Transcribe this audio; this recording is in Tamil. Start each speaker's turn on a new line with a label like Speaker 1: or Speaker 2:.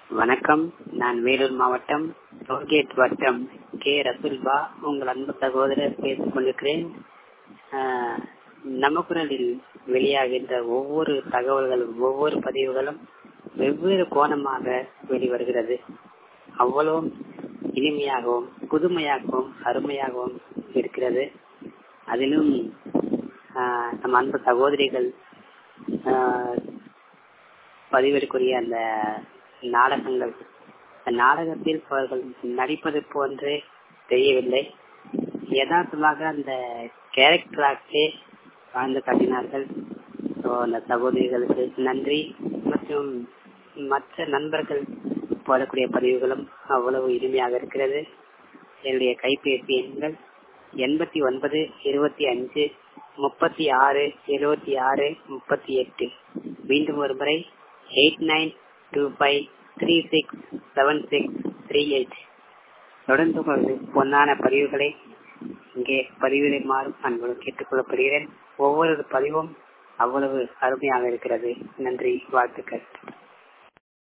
Speaker 1: வணக்கம் நான் வேலூர் மாவட்டம் டோல்கேட் வட்டம் கே ரசுல்பா உங்கள் அன்பு சகோதரர் பேசிக் கொண்டிருக்கிறேன் ஆஹ், நம்ம குரலில் வெளியாகின்ற ஒவ்வொரு தகவல்களும் ஒவ்வொரு பதிவுகளும் வெவ்வேறு கோணமாக வெளிவருகிறது அவ்வளவும் இனிமையாகவும் புதுமையாகவும் அருமையாகவும் இருக்கிறது அதிலும் ஆஹ், நம் அன்பு சகோதரிகள் ஆஹ், பதிவிற்குரிய அந்த நாடகங்கள் அந்த நாடகத்தில் அவர்கள் நடிப்பது போன்றே தெரியவில்லை யதார்த்தமாக அந்த கேரக்டராகவே வாழ்ந்து காட்டினார்கள் ஸோ அந்த சகோதரிகளுக்கு நன்றி மற்றும் மற்ற நண்பர்கள் போடக்கூடிய பதிவுகளும் அவ்வளவு இனிமையாக இருக்கிறது என்னுடைய கைபேசி எண்கள் எண்பத்தி ஒன்பது இருபத்தி அஞ்சு முப்பத்தி ஆறு எழுபத்தி ஆறு முப்பத்தி எட்டு மீண்டும் ஒரு முறை eight nine two five three six seven six three eight தொடர்ந்து உங்களது பொன்னான பதிவுகளை இங்கே பதிவிடுமாறும் அன்போடு கேட்டுக்கொள்ளப்படுகிறேன் ஒவ்வொரு பதிவும் அவ்வளவு அருமையாக இருக்கிறது நன்றி வாழ்த்துக்கள்